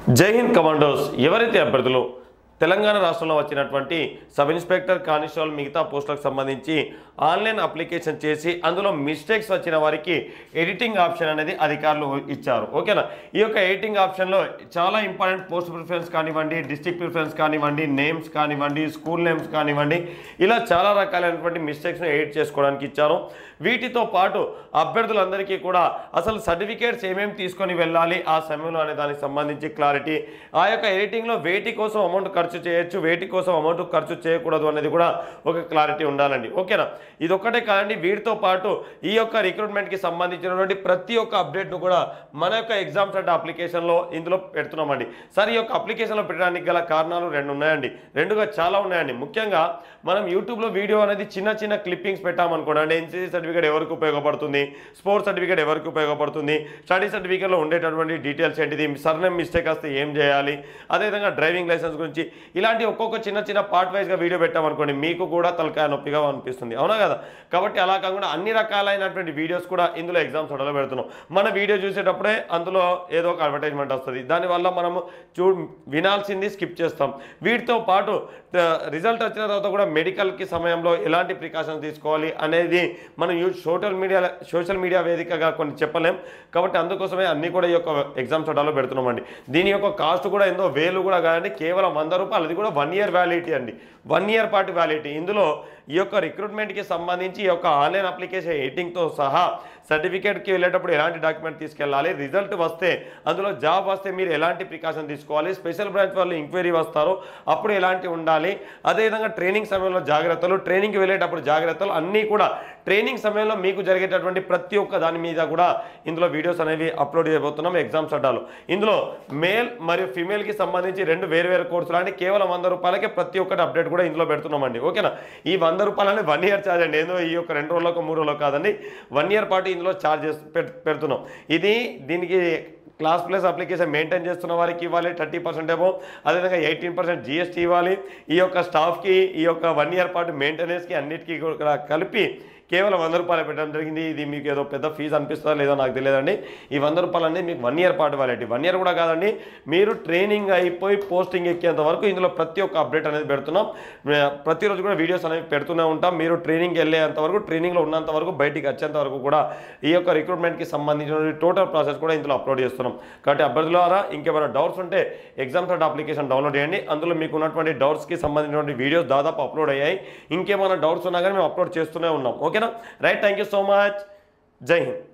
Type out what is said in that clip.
జై హింద్ కమాండోస్ ఎవరైతే అభ్యర్థులు తెలంగాణ రాష్ట్రంలో వచ్చినటువంటి సబ్ ఇన్స్పెక్టర్ కానిస్టేబుల్ మిగతా పోస్టులకు సంబంధించి ఆన్లైన్ అప్లికేషన్ చేసి అందులో మిస్టేక్స్ వచ్చిన వారికి ఎడిటింగ్ ఆప్షన్ అనేది అధికారులు ఇచ్చారు ఓకేనా ఈ యొక్క ఎడిటింగ్ ఆప్షన్లో చాలా ఇంపార్టెంట్ పోస్ట్ ప్రిఫరెన్స్ కానివ్వండి డిస్ట్రిక్ట్ ప్రిఫరెన్స్ కానివ్వండి నేమ్స్ కానివ్వండి స్కూల్ నేమ్స్ కానివ్వండి ఇలా చాలా రకాలైనటువంటి మిస్టేక్స్ని ఎడిట్ చేసుకోవడానికి ఇచ్చారు వీటితో పాటు అభ్యర్థులందరికీ కూడా అసలు సర్టిఫికేట్స్ ఏమేమి తీసుకొని వెళ్ళాలి ఆ సమయంలో అనే దానికి సంబంధించి క్లారిటీ ఆ యొక్క ఎడిటింగ్లో వేటి కోసం అమౌంట్ ఖర్చు చేయొచ్చు వేటి కోసం అమౌంట్ ఖర్చు చేయకూడదు అనేది కూడా ఒక క్లారిటీ ఉండాలండి ఓకేనా ఇది ఒక్కటే కాదండి వీటితో పాటు ఈ యొక్క రిక్రూట్మెంట్కి సంబంధించినటువంటి ప్రతి ఒక్క అప్డేట్ను కూడా మన యొక్క ఎగ్జామ్స్ అంటే అప్లికేషన్లో ఇందులో పెడుతున్నామండి సార్ ఈ యొక్క అప్లికేషన్లో పెట్టడానికి గల కారణాలు రెండు ఉన్నాయండి రెండుగా చాలా ఉన్నాయండి ముఖ్యంగా మనం యూట్యూబ్లో వీడియో అనేది చిన్న చిన్న క్లిప్పింగ్స్ పెట్టామనుకోండి అంటే ఎన్సీసీ సర్టిఫికేట్ ఎవరికి ఉపయోగపడుతుంది స్పోర్ట్స్ సర్టిఫికేట్ ఎవరికి ఉపయోగపడుతుంది స్టడీ సర్టిఫికేట్లో ఉండేటటువంటి డీటెయిల్స్ ఏంటిది సర్నేమ్ మిస్టేక్ వస్తే ఏం చేయాలి అదేవిధంగా డ్రైవింగ్ లైసెన్స్ గురించి ఇలాంటి ఒక్కొక్క చిన్న చిన్న పార్ట్ వైజ్గా వీడియో పెట్టామనుకోండి మీకు కూడా తలకాయ నొప్పిగా అనిపిస్తుంది అవునా కదా కాబట్టి అలా కాకుండా అన్ని రకాలైనటువంటి వీడియోస్ కూడా ఇందులో ఎగ్జామ్స్ హోటల్లో పెడుతున్నాం మన వీడియో చూసేటప్పుడే అందులో ఏదో ఒక అడ్వర్టైజ్మెంట్ వస్తుంది దానివల్ల మనము చూ వినాల్సింది స్కిప్ చేస్తాం వీటితో పాటు రిజల్ట్ వచ్చిన తర్వాత కూడా మెడికల్కి సమయంలో ఎలాంటి ప్రికాషన్స్ తీసుకోవాలి అనేది మనం you social media social media వేదికగా కొన్ని చెప్పలేం కాబట్టి అందుకోసమే అన్ని కూడా ఈ యొక్క ఎగ్జామ్స్ హోటల్లో పెడుతున్నామండి దీని యొక్క కాస్ట్ కూడా ఎంతో వేలు కూడా కాదండి కేవలం వంద రూపాయలు అది కూడా వన్ ఇయర్ వ్యాలిడిటీ అండి వన్ ఇయర్ పాటు వ్యాలిడిటీ ఇందులో ఈ యొక్క రిక్రూట్మెంట్కి సంబంధించి ఈ యొక్క ఆన్లైన్ అప్లికేషన్ ఎడిటింగ్తో సహా సర్టిఫికేట్కి వెళ్ళేటప్పుడు ఎలాంటి డాక్యుమెంట్ తీసుకెళ్ళాలి రిజల్ట్ వస్తే అందులో జాబ్ వస్తే మీరు ఎలాంటి ప్రికాషన్ తీసుకోవాలి స్పెషల్ బ్రాంచ్ వాళ్ళు ఎంక్వైరీ వస్తారు అప్పుడు ఎలాంటి ఉండాలి అదేవిధంగా ట్రైనింగ్ సమయంలో జాగ్రత్తలు ట్రైనింగ్కి వెళ్ళేటప్పుడు జాగ్రత్తలు అన్నీ కూడా ట్రైనింగ్ సమయంలో మీకు జరిగేటటువంటి ప్రతి ఒక్క దాని మీద కూడా ఇందులో వీడియోస్ అనేవి అప్లోడ్ చేయబోతున్నాం ఎగ్జామ్స్ అడ్డాలు ఇందులో మేల్ మరియు ఫిమేల్కి సంబంధించి రెండు వేరు వేరు కోర్సులు అంటే కేవలం వంద రూపాయలకే ప్రతి ఒక్కటి అప్డేట్ కూడా ఇందులో పెడుతున్నామండి ఓకేనా ఈ వంద రూపాయలని వన్ ఇయర్ ఛార్జ్ అండి ఏదో ఈ యొక్క రెండు రోజులకు మూడు రోజులకు కాదండి వన్ ఇయర్ పాటు ఇందులో ఛార్జెస్ పెడుతున్నాం ఇది దీనికి క్లాస్ ప్లస్ అప్లికేషన్ మెయింటైన్ చేస్తున్న వారికి ఇవ్వాలి థర్టీ పర్సెంట్ ఏమో అదేవిధంగా ఎయిటీన్ పర్సెంట్ జిఎస్టీ ఇవ్వాలి ఈ యొక్క స్టాఫ్కి ఈ యొక్క వన్ ఇయర్ పాటు మెయింటెనెన్స్కి అన్నిటికీ కూడా కలిపి కేవలం వంద రూపాయలు పెట్టడం జరిగింది ఇది మీకు ఏదో పెద్ద ఫీజు అనిపిస్తుందా లేదో నాకు తెలియదండి ఈ వంద రూపాయలు అనేది మీకు వన్ ఇయర్ పాటు వ్యాలిటీ వన్ ఇయర్ కూడా కాదండి మీరు ట్రైనింగ్ అయిపోయి పోస్టింగ్ ఎక్కేంత వరకు ఇందులో ప్రతి ఒక్క అప్డేట్ అనేది పెడుతున్నాం మే- ప్రతిరోజు కూడా వీడియోస్ అనేవి పెడుతూనే ఉంటాం మీరు ట్రైనింగ్ వెళ్ళేంత వరకు ట్రైనింగ్లో ఉన్నంత వరకు బయటికి వచ్చేంత వరకు కూడా ఈ యొక్క రిక్రూట్మెంట్కి సంబంధించిన టోటల్ ప్రాసెస్ కూడా ఇందులో అప్లోడ్ చేస్తున్నాం కాబట్టి అభ్యర్థులారా ఇంకేమైనా డౌట్స్ ఉంటే ఎగ్జామ్ థర్డ్ అప్లికేషన్ డౌన్లోడ్ చేయండి అందులో మీకు ఉన్నటువంటి డౌట్స్కి సంబంధించినటువంటి వీడియోస్ దాదాపు అప్లోడ్ అయ్యాయి ఇంకేమైనా డౌట్స్ ఉన్నా కానీ మేము అప్లోడ్ చేస్తూనే ఉన్నాం ఓకేనా right thank you so much Jai Hind